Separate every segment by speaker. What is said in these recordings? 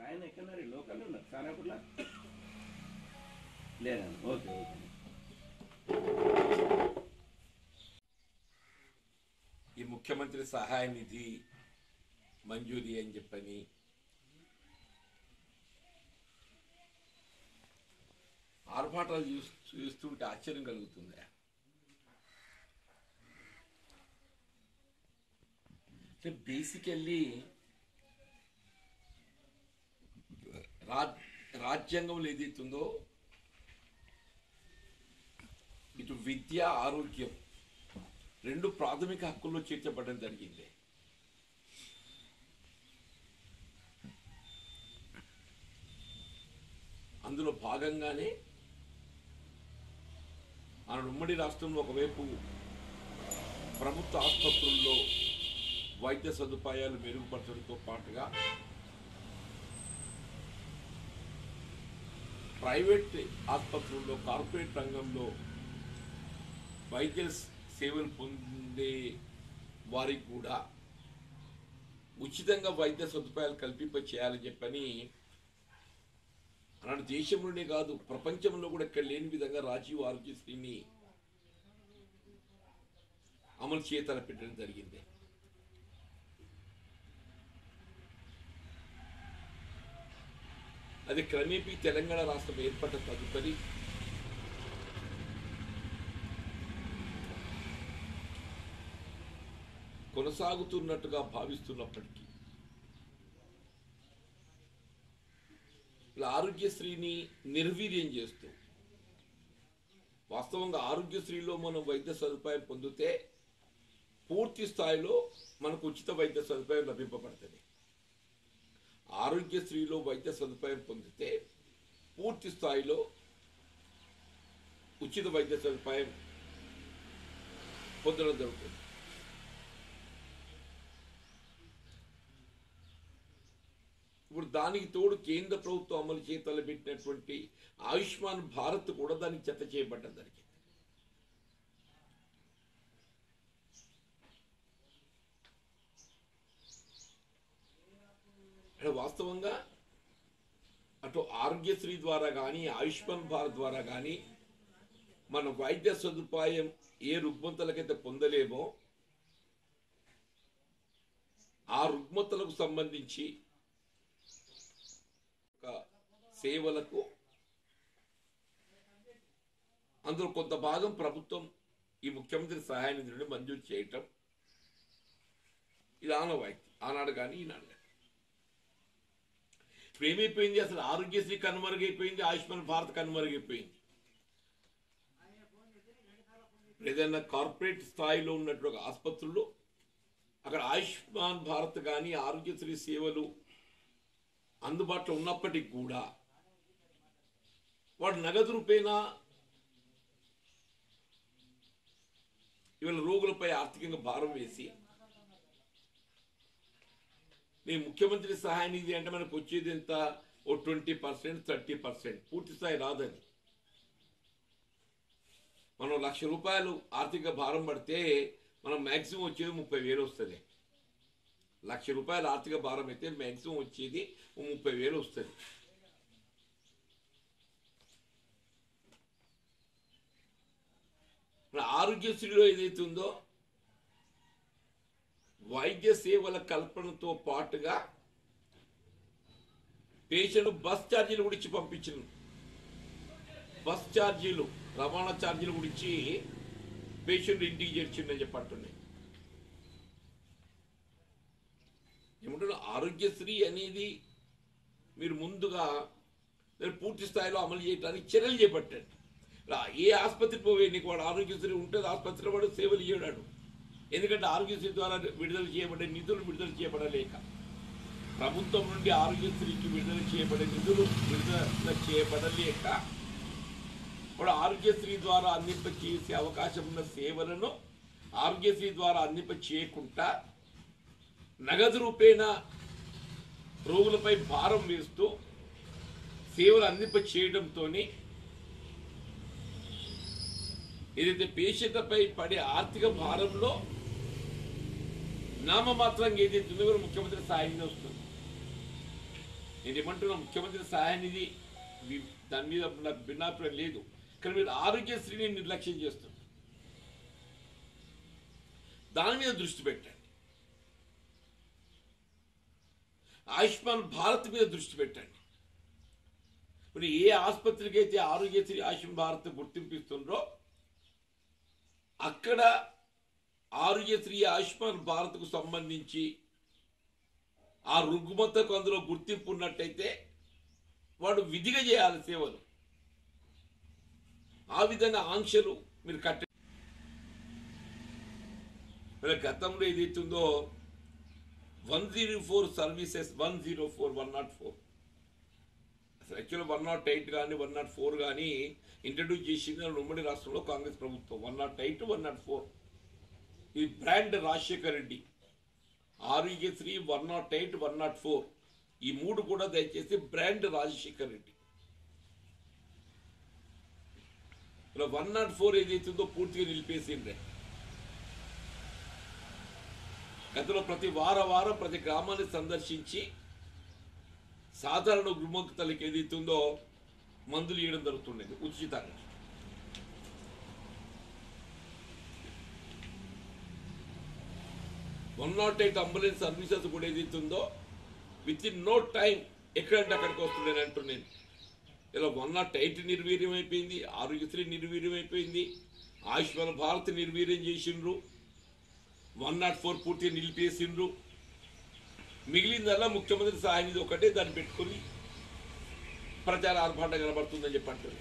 Speaker 1: ఆయన ఎక్కడన్నారు లోకల్ ఉన్నారు కానాపూర్లో లేదా ఓకే ఓకే
Speaker 2: ఈ ముఖ్యమంత్రి సహాయ నిధి మంజూరీ అని చెప్పని ఆర్భాటాలు చూస్ చూస్తుంటే ఆశ్చర్యం కలుగుతుంది అంటే బేసికల్లీ రాజ్ రాజ్యాంగంలో ఏదైతుందో ఇటు విద్య ఆరోగ్యం రెండు ప్రాథమిక హక్కుల్లో చేర్చబడడం జరిగింది అందులో భాగంగానే మన ఉమ్మడి రాష్ట్రంలో ఒకవైపు ప్రభుత్వ ఆసుపత్రుల్లో వైద్య సదుపాయాలు మెరుగుపరచడంతో పాటుగా ప్రైవేట్ ఆసుపత్రుల్లో కార్పొరేట్ రంగంలో వైద్య సేవలు పొందే వారికి కూడా ఉచితంగా వైద్య సదుపాయాలు కల్పింప చేయాలని చెప్పని అలాంటి దేశంలోనే కాదు ప్రపంచంలో కూడా ఇక్కడ లేని విధంగా రాజీవ్ ఆరోగ్యశ్రీని అమలు చేతల పెట్టడం జరిగింది అది క్రమేపీ తెలంగాణ రాష్ట్రం ఏర్పడ్డ తదుపరి కొనసాగుతున్నట్టుగా భావిస్తున్నప్పటికీ ఇలా ఆరోగ్యశ్రీని నిర్వీర్యం చేస్తూ వాస్తవంగా ఆరోగ్యశ్రీలో మనం వైద్య సదుపాయం పొందితే పూర్తి స్థాయిలో మనకు ఉచిత వైద్య సదుపాయం లభింపబడుతుంది ఆరోగ్యశ్రీలో వైద్య సదుపాయం పొందితే పూర్తి స్థాయిలో ఉచిత వైద్య సదుపాయం పొందడం జరుగుతుంది ఇప్పుడు దానికి తోడు కేంద్ర ప్రభుత్వం అమలు చేయ తలపెట్టినటువంటి ఆయుష్మాన్ భారత్ కూడా దానికి చెత్త చేయబడ్డం జరిగింది అంటే వాస్తవంగా అటు ఆరోగ్యశ్రీ ద్వారా కానీ ఆయుష్మాన్ భారత్ ద్వారా కానీ మన వైద్య సదుపాయం ఏ రుగ్మతలకైతే పొందలేమో ఆ రుగ్మతలకు సంబంధించి ఒక సేవలకు అందులో కొంత భాగం ప్రభుత్వం ఈ ముఖ్యమంత్రి సహాయ నిధి నుండి మంజూరు చేయటం ఇది ఆనవాయితీ ఆనాడు కానీ ఈనాడు కానీ ఇప్పుడు ఏమైపోయింది అసలు ఆరోగ్యశ్రీ కనుమరుగైపోయింది ఆయుష్మాన్ భారత్ కనుమరుగైపోయింది ఏదైనా కార్పొరేట్ స్థాయిలో ఉన్నటువంటి ఒక ఆసుపత్రుల్లో అక్కడ ఆయుష్మాన్ భారత్ కానీ ఆరోగ్యశ్రీ సేవలు అందుబాటులో ఉన్నప్పటికీ కూడా వాడు నగదు రూపేణా ఇవాళ రోగులపై ఆర్థికంగా భారం వేసి మీ ముఖ్యమంత్రి సహాయ నిధి అంటే మనకు వచ్చేది ఎంత ఓ ట్వంటీ పర్సెంట్ థర్టీ పర్సెంట్ పూర్తి స్థాయి రాదని మనం లక్ష రూపాయలు ఆర్థిక భారం పడితే మనం మ్యాక్సిమం వచ్చేది ముప్పై వేలు వస్తుంది లక్ష రూపాయల ఆర్థిక భారం అయితే మ్యాక్సిమం వచ్చేది ఓ ముప్పై వేలు వస్తుంది మన ఆరోగ్యశ్రీలో ఏదైతే ఉందో వైద్య సేవల కల్పనతో పాటుగా పేషెంట్ బస్ ఛార్జీలు కూడా ఇచ్చి పంపించిన బస్ ఛార్జీలు రవాణా ఛార్జీలు కూడా ఇచ్చి పేషెంట్ ఇంటికి చేర్చిండని చెప్పి అంటున్నాయి ఏమంటారు ఆరోగ్యశ్రీ అనేది మీరు ముందుగా దాన్ని పూర్తి స్థాయిలో అమలు చేయడానికి చర్యలు చేపట్టండి రా, ఏ ఆసుపత్రికి పోవే నీకు వాడు ఆరోగ్యశ్రీ ఉంటుంది ఆసుపత్రిలో వాడు సేవలు చేయడాడు ఎందుకంటే ఆరోగ్యశ్రీ ద్వారా విడుదల చేయబడే నిధులు విడుదల చేయబడలేక ప్రభుత్వం నుండి ఆరోగ్యశ్రీకి విడుదల చేయబడే నిధులు విడుదల చేయబడలేక ఇప్పుడు ఆరోగ్యశ్రీ ద్వారా అందింప చేసే అవకాశం ఉన్న సేవలను ఆరోగ్యశ్రీ ద్వారా అందింప చేయకుండా నగదు రూపేణ రోగులపై భారం వేస్తూ సేవలు అందింప చేయడంతో ఏదైతే పేషెంట్లపై పడే ఆర్థిక భారంలో నామమాత్రంగా ఏదైతే ఉందో కూడా ముఖ్యమంత్రి సాయం వస్తుంది నేను ఏమంటున్నా ముఖ్యమంత్రి సహాయ నిధి వి- దాని మీద నాకు భిన్నాభిప్రాయం లేదు కానీ మీరు ఆరోగ్యశ్రీని నిర్లక్ష్యం చేస్తున్నారు దాని మీద దృష్టి పెట్టండి ఆయుష్మాన్ భారత్ మీద దృష్టి పెట్టండి మరి ఏ ఆసుపత్రికి అయితే ఆరోగ్యశ్రీ ఆయుష్మాన్ భారత్ గుర్తింపు ఇస్తుండ్రో అక్కడ ఆరోగ్యశ్రీ ఆయుష్మాన్ భారత్కు సంబంధించి ఆ రుగ్మతకు అందులో గుర్తింపు ఉన్నట్టయితే వాడు విధిగా చేయాలి సేవలు ఆ విధంగా ఆంక్షలు మీరు కట్ట మరి గతంలో ఏదైతుందో one zero four services one zero four one nought four అసలు యాక్చువల్ వన్ నాట్ ఎయిట్ కానీ వన్ నాట్ ఫోర్ కానీ ఇంట్రడ్యూస్ చేసింది మన ఉమ్మడి రాష్ట్రంలో కాంగ్రెస్ ప్రభుత్వం one nought eight one nought four ఇది brand Rajasekhar Reddy Aarogyasri one nought eight one nought four ఈ మూడు కూడా దయచేసి బ్రాండ్ రాజశేఖర్ రెడ్డి ఇలా వన్ నాట్ ఫోర్ ఏదైతుందో పూర్తిగా నిలిపేసిండ్రే గతంలో ప్రతి వార వారం ప్రతి గ్రామాన్ని సందర్శించి సాధారణ గృహముక్తలకు ఏదైతుందో మందులు ఇవ్వడం జరుగుతుండేది ఉచితంగా one nought eight ambulance services కూడా ఏదైతుందో విత్ ఇన్ నో టైం ఎక్కడంటే అక్కడికి వస్తుండేది అంటున్నాను ఇలా వన్ నాట్ ఎయిట్ నిర్వీర్యం అయిపోయింది ఆరోగ్యశ్రీ నిర్వీర్యం అయిపోయింది ఆయుష్మాన్ భారత్ నిర్వీర్యం చేసిండ్రు వన్ నాట్ ఫోర్ పూర్తిగా నిలిపేసిండ్రు మిగిలిందల్లా ముఖ్యమంత్రి సహాయ నిధి ఒకటే దాన్ని పెట్టుకొని ప్రచార ఆర్భాటం కనబడుతుందని చెప్పి అంటారు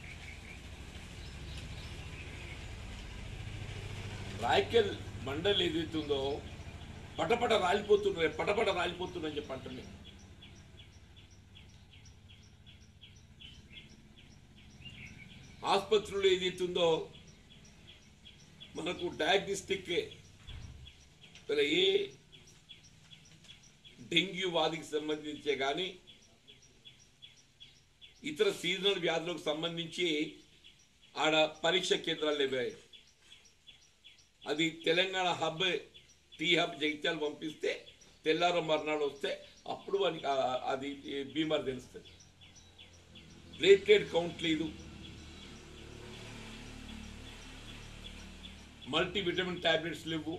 Speaker 2: రాయకల్ మండలి ఏదైతుందో పటపట రాలిపోతున్నారు పటపట రాలిపోతుందని చెప్పి అంటున్నాయి ఆసుపత్రులు ఏదైతుందో మనకు డయాగ్నోస్టిక్ ఇలా ఏ డెంగ్యూ వ్యాధికి సంబంధించే కానీ ఇతర సీజనల్ వ్యాధులకు సంబంధించి ఆడ పరీక్ష కేంద్రాలు లేవాయి అది Telangana hub T hub Jagtial పంపిస్తే తెల్లారో మర్నాడు వస్తే అప్పుడు వానికి ఆ- అది బీమార్ తెలుస్తుంది ప్లేటెడ్ కౌంట్ లేదు మల్టీ విటమిన్ టాబ్లెట్స్ లేవు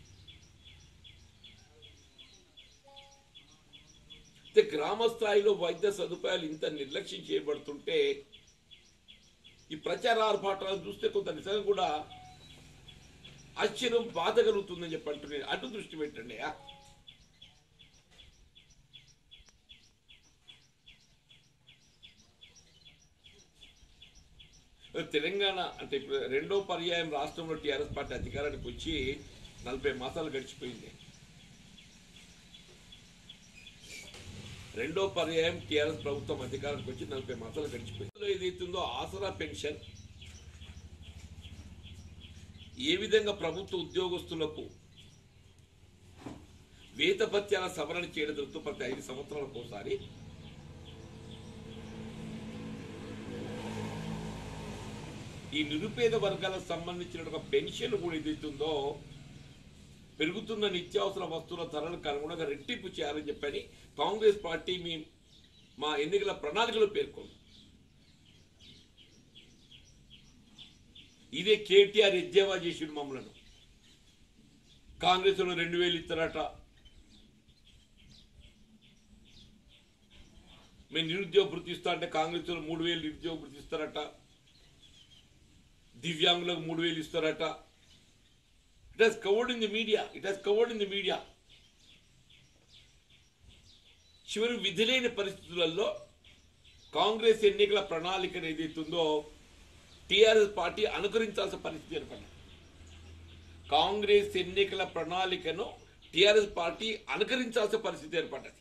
Speaker 2: అయితే గ్రామ స్థాయిలో వైద్య సదుపాయాలు ఇంత నిర్లక్ష్యం చేయబడుతుంటే ఈ ప్రచార ఆర్భాటాలను చూస్తే కొంత నిజంగా కూడా ఆశ్చర్యం బాధ కలుగుతుందని చెప్పి అంటున్నాను అటు దృష్టి పెట్టండి ఆ. తెలంగాణ అంటే ఇప్పుడు రెండో పర్యాయం రాష్ట్రంలో టీఆర్ఎస్ పార్టీ అధికారానికి వచ్చి నలభై మాసాలు గడిచిపోయింది రెండో పర్యాయం టీఆర్ఎస్ ప్రభుత్వం అధికారానికి వచ్చి నలభై మాసాలు గడిచిపోయింది ఇందులో ఏదైతుందో ఆసరా పెన్షన్ ఏ విధంగా ప్రభుత్వ ఉద్యోగస్తులకు వేతపత్యాల సవరణ చేయడం జరుగుతుంది ప్రతి ఐదు సంవత్సరాలకు ఒకసారి ఈ నిరుపేద వర్గాలకు సంబంధించిన ఒక పెన్షన్ కూడా ఏదైతుందో పెరుగుతున్న నిత్యావసర వస్తువుల ధరలకు అనుగుణంగా రెట్టింపు చేయాలని చెప్పని కాంగ్రెస్ పార్టీ మీ మా ఎన్నికల ప్రణాళికలో పేర్కొంది ఇదే కేటీఆర్ ఎద్దేవా చేసిండు మమ్మలను కాంగ్రెస్ లో రెండు వేలు ఇస్తారట మేము నిరుద్యోగ భృతి ఇస్తా అంటే కాంగ్రెస్ లో మూడు వేలు నిరుద్యోగ భృతి ఇస్తారట దివ్యాంగులకు మూడు వేలు ఇస్తారట it has covered in the media it has covered in the media చివరి విధిలేని పరిస్థితులలో కాంగ్రెస్ ఎన్నికల ప్రణాళిక ఏదైతుందో టిఆర్ఎస్ పార్టీ అనుకరించాల్సిన పరిస్థితి ఏర్పడింది కాంగ్రెస్ ఎన్నికల ప్రణాళికను టిఆర్ఎస్ పార్టీ అనుకరించాల్సిన పరిస్థితి ఏర్పడ్డది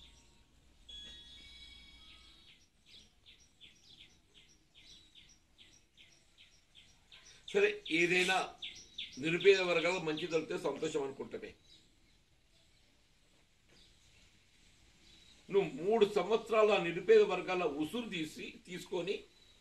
Speaker 2: సరే ఏదైనా నిరుపేద వర్గాలు మంచి దొరికితే సంతోషం అనుకుంటామే నువ్వు మూడు సంవత్సరాలు ఆ నిరుపేద వర్గాల ఉసురు తీసి తీసుకొని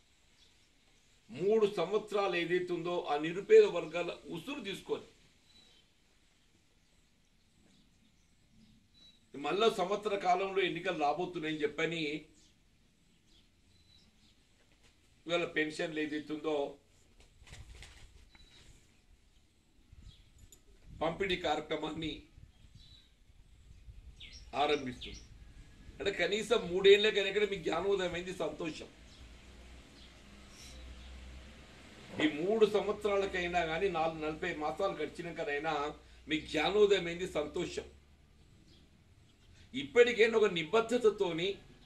Speaker 2: మూడు సంవత్సరాలు ఏదైతే ఉందో ఆ నిరుపేద వర్గాల ఉసురు తీసుకొని మళ్ళా సంవత్సర కాలంలో ఎన్నికలు రాబోతున్నాయని చెప్పని ఇవాళ పెన్షన్లు ఏదైతుందో పంపిణీ కార్యక్రమాన్ని ఆరంభిస్తుంది అంటే కనీసం మూడేళ్ల కనుక మీకు జ్ఞానోదయం అయింది సంతోషం ఈ మూడు సంవత్సరాలకైనా కానీ నాలుగు నలభై మాసాలు గడిచినాకనైనా మీకు జ్ఞానోదయం అయింది సంతోషం ఇప్పటికైనా ఒక నిబద్ధతతోని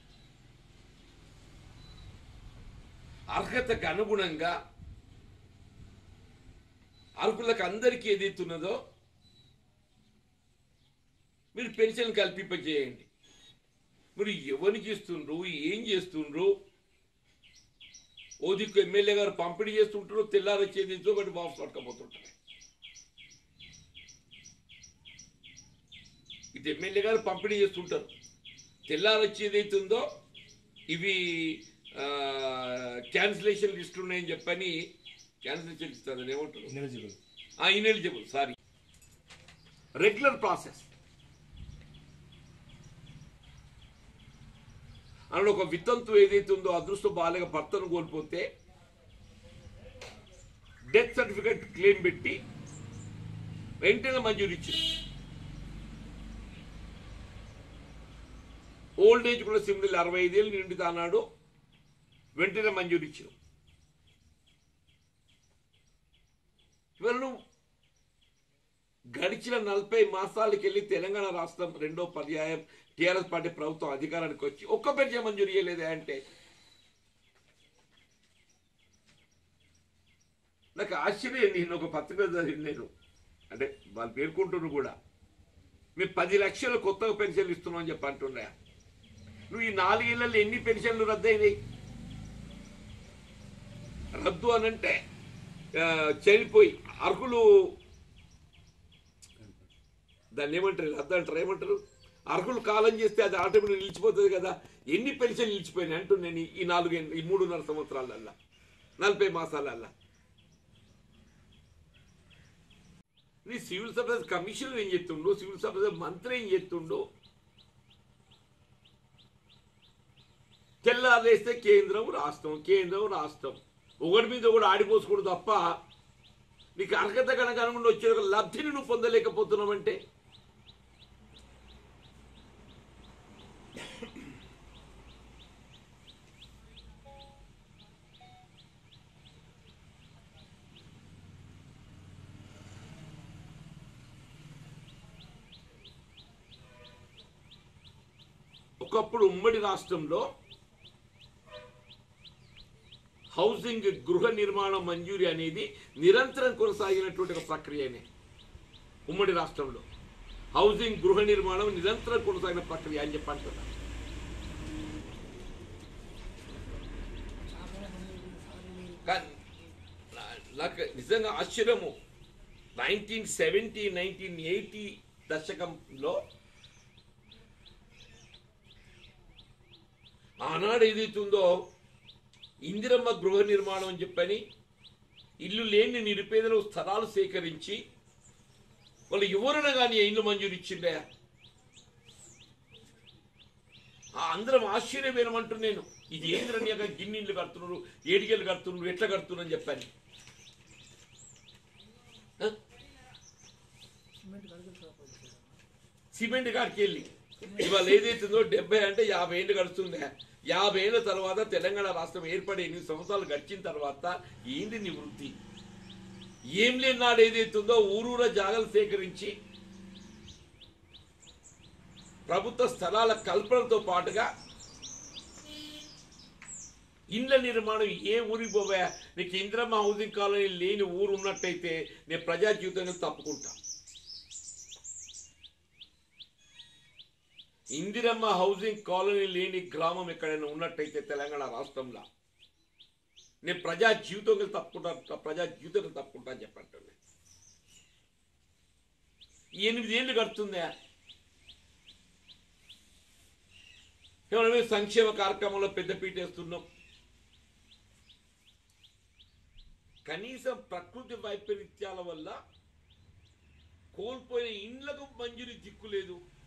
Speaker 2: అర్హతకు అనుగుణంగా అర్హులకు అందరికీ ఏదైతున్నదో మీరు పెన్షన్ కల్పింపజేయండి మీరు ఎవరికి ఇస్తుండ్రు ఏం చేస్తుండ్రు ఓ దిక్కు ఎమ్మెల్యే గారు పంపిణీ చేస్తుంటారు తెల్లారొచ్చేది ఒకటి వాపసు పట్టుకపోతుంటారు ఇటు ఎమ్మెల్యే గారు పంపిణీ చేస్తుంటారు తెల్లారొచ్చేది అవుతుందో ఇవి క్యాన్సిలేషన్ లిస్ట్ ఉన్నాయని చెప్పని క్యాన్సిలేషన్ ఇస్తారు ఏమంటారు
Speaker 3: ineligible
Speaker 2: ineligible sorry regular process అందులో ఒక వితంతు ఏదైతే ఉందో అదృష్ట బాలక భర్తను కోల్పోతే డెత్ సర్టిఫికెట్ క్లెయిమ్ పెట్టి వెంటనే మంజూరు ఇచ్చింది ఓల్డ్ ఏజ్ కూడా సిమిలర్ అరవై ఐదేళ్ళు నిండి అన్నాడు వెంటనే మంజూరు ఇచ్చిన ఇవాళ నువ్వు గడిచిన నలభై మాసాలకి వెళ్ళి తెలంగాణ రాష్ట్రం రెండో పర్యాయం టీఆర్ఎస్ పార్టీ ప్రభుత్వం అధికారానికి వచ్చి ఒక్క పెన్షన్ మంజూరు చేయలేదే అంటే నాకు ఆశ్చర్యం నేను ఒక పత్రిక చదివిన నేను అంటే వాళ్ళు పేర్కొంటున్నారు కూడా మేము పది లక్షలు కొత్తగా పెన్షన్లు ఇస్తున్నాం అని చెప్పి అంటున్నా నువ్వు ఈ నాలుగేళ్లలో ఎన్ని పెన్షన్లు రద్దయినాయి రద్దు అనంటే ఆ, చనిపోయి అర్హులు దాన్ని ఏమంటారు రద్దు అంటారు ఏమంటారు అర్హులు కాలం చేస్తే అది ఆటోమేటిక్ నిలిచిపోతుంది కదా ఎన్ని పెన్షన్ నిలిచిపోయినాయి అంటూ నేను ఈ నాలుగు ఈ మూడున్నర సంవత్సరాలల్లా నలభై మాసాలల్లా నీ సివిల్ సప్లైస్ కమిషనర్ ఏం చెప్తుండు సివిల్ సప్లైస్ మంత్రి ఏం చెప్తుండు తెల్లారేస్తే కేంద్రం రాష్ట్రం కేంద్రం రాష్ట్రం ఒకటి మీద ఒకటి ఆడిపోసుకోడు తప్ప నీకు అర్హత కనుక అనుకుంటే వచ్చే ఒక లబ్ధిని నువ్వు పొందలేకపోతున్నావంటే ఒకప్పుడు ఉమ్మడి రాష్ట్రంలో హౌసింగ్ గృహ నిర్మాణం మంజూరీ అనేది నిరంతరం కొనసాగినటువంటి ఒక ప్రక్రియనే ఉమ్మడి రాష్ట్రంలో హౌసింగ్ గృహ నిర్మాణం నిరంతరం కొనసాగిన ప్రక్రియ అని చెప్పి అంటున్నా కానీ నా- నాకు నిజంగా ఆశ్చర్యము నైన్టీన్ సెవెంటీ నైన్టీన్ ఎయిటీ దశకంలో ఆనాడు ఏదైతుందో ఇందిరమ్మ గృహ నిర్మాణం అని చెప్పని ఇల్లు లేని నిరుపేదలు స్థలాలు సేకరించి వాళ్ళు ఎవరైనా కానీ ఇల్లు మంజూరు ఇచ్చిండే ఆ అందరం ఆశ్చర్యమేనమంటూ నేను ఇది ఏంద్రని గిన్ని ఇల్లు కడుతున్నారు ఏడికెళ్ళు కడుతున్నారు ఎట్లా కడుతున్నారు అని చెప్పాను ఆ? సిమెంట్ కాడికి వెళ్ళి ఇవాళ ఏదైతుందో డెబ్బై అంటే యాభై ఏళ్ళు గడుస్తుంది యాభై ఏళ్ళ తర్వాత తెలంగాణ రాష్ట్రం ఏర్పడి ఎనిమిది సంవత్సరాలు గడిచిన తర్వాత ఏంది నీ వృత్తి ఏం లేని నాడు ఏదైతుందో ఊరూర జాగలు సేకరించి ప్రభుత్వ స్థలాల కల్పనతో పాటుగా ఇండ్ల నిర్మాణం ఏ ఊరికి పోవా నీకు ఇంద్రమ్మ హౌసింగ్ కాలనీ లేని ఊరు ఉన్నట్టయితే నేను ప్రజా జీవితంగా తప్పుకుంటా ఇందిరమ్మ హౌసింగ్ కాలనీ లేని గ్రామం ఎక్కడైనా ఉన్నట్టయితే తెలంగాణ రాష్ట్రంలో నేను ప్రజా జీవితంగా తప్పుకుంటా ప్రజా జీవితంగా తప్పుకుంటా అని చెప్పంటున్నా ఎనిమిది ఏళ్ళు గడుతుందా ఏమన్నా మేము సంక్షేమ కార్యక్రమంలో పెద్దపీట వేస్తున్నాం కనీసం ప్రకృతి వైపరీత్యాల వల్ల కోల్పోయిన ఇండ్లకు మంజూరీ దిక్కు లేదు